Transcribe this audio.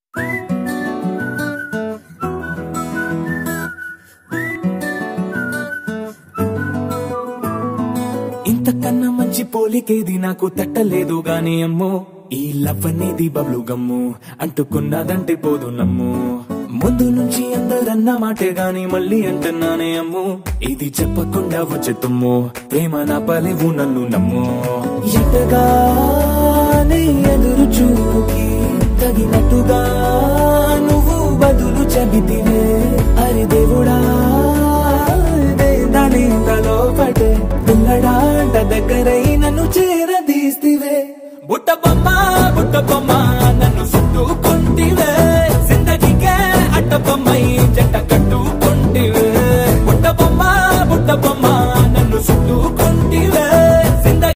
ఇంతకన్నా మంచి పోలికేది నాకు తట్టలేదు గాని అమ్మో ఈ లవ్ అనేది బబ్లు గమ్ము అంటుకున్నదంటే పోదు నమ్ము ముందు నుంచి అందరన్న మాటే గాని మళ్ళీ అంటున్నానే అమ్ము ఇది చెప్పకుండా వచ్చే తుమ్ము ప్రేమ నా పలేవు నన్ను నమ్ము ఎట్టగానే ఎదురు చూకి తగినట్టుగా నువ్వు బదులు చెబితివే అరే దేవుడా దాని లోపటే పిల్లడాంట దగ్గరై నన్ను చేరదీస్తివే బుట్ట బొమ్మ